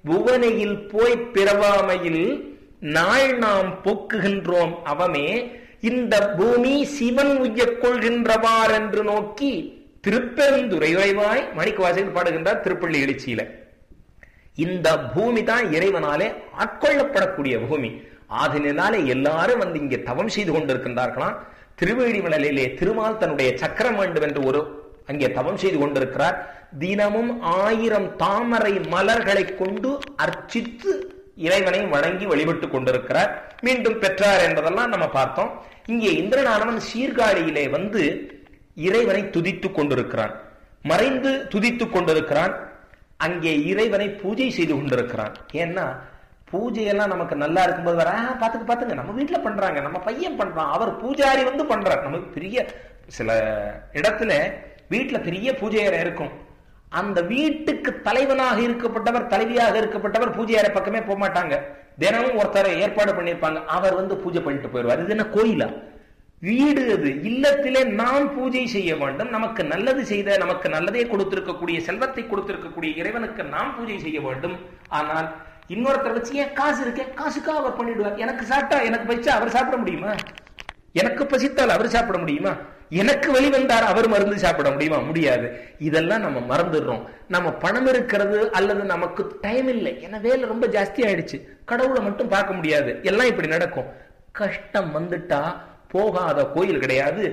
புவனையில் போய் பிறவாமையில் நாள் நாம் போக்குகின்றோம் அவமே இந்த பூமி சிவன் உய்யக் கொள்கின்றவார் என்று நோக்கி திருப்பெருந்துரை உறைவாய் மணிக்கவாசகர் பாடுகின்றார் திருப்பள்ளி எழுச்சியில இந்த பூமி தான் இறைவனாலே ஆட்கொள்ளப்படக்கூடிய பூமி ஆதலினாலே எல்லாரும் வந்து இங்கே தவம் செய்து கொண்டிருக்கின்றார்களாம் திருவேழிமலையிலே திருமால் தன்னுடைய சக்கரம் வேண்டும் என்று ஒரு அங்கே தவம் செய்து கொண்டிருக்கிறார் தினமும் ஆயிரம் தாமரை மலர்களை கொண்டு அர்ச்சித்து இறைவனை வணங்கி வழிபட்டு கொண்டிருக்கிறார் மீண்டும் பெற்றார் என்பதெல்லாம் நம்ம பார்த்தோம் இங்கே இந்திரனானவன் சீர்காழியிலே வந்து இறைவனை துதித்துக் கொண்டிருக்கிறான் மறைந்து துதித்துக் கொண்டிருக்கிறான் அங்கே இறைவனை பூஜை செய்து கொண்டிருக்கிறான் ஏன்னா பூஜையெல்லாம் நமக்கு நல்லா இருக்கும்போது வர "ஆ, பாத்துங்க பாத்துங்க நம்ம வீட்டுல பண்றாங்க நம்ம பையன் பண்றான் அவர் பூஜாரி வந்து பண்றார் நமக்கு பெரிய சில இடத்துல வீட்டுல பெரிய பூஜை அறை இருக்கும் அந்த வீட்டுக்கு தலைவனாக இருக்கப்பட்டவர் தலைவியாக இருக்கப்பட்டவர் பூஜை அறை பக்கமே போக மாட்டாங்க தினமும் ஒருத்தரை ஏற்பாடு பண்ணியிருப்பாங்க அவர் வந்து பூஜை பண்ணிட்டு போயிடுவார் இது என்ன கோயிலா வீடு அது இல்லத்திலே நாம் பூஜை செய்ய வேண்டும் நமக்கு நல்லது செய்த நமக்கு நல்லதே கொடுத்திருக்கக்கூடிய செல்வத்தை கொடுத்திருக்கக்கூடிய இறைவனுக்கு நாம் பூஜை செய்ய வேண்டும் ஆனால் இன்னொருத்தர் வச்சு ஏன் காசு இருக்கே காசுக்காக அவர் பண்ணிடுவார் எனக்கு சாப்பிட்டா எனக்கு பசிச்சா அவர் சாப்பிட முடியுமா எனக்கு பசித்தால் அவர் சாப்பிட முடியுமா எனக்கு வெளிவந்தார் அவர் மருந்து சாப்பிட முடியுமா முடியாது இதெல்லாம் நம்ம மறந்துடுறோம் நம்ம பணம் இருக்கிறது அல்லது நமக்கு டைம் இல்லை ஏன்னா வேலை ரொம்ப ஜாஸ்தி ஆயிடுச்சு கடவுளை மட்டும் பார்க்க முடியாது எல்லாம் இப்படி நடக்கும் கஷ்டம் வந்துட்டா போகாத கோயில் கிடையாது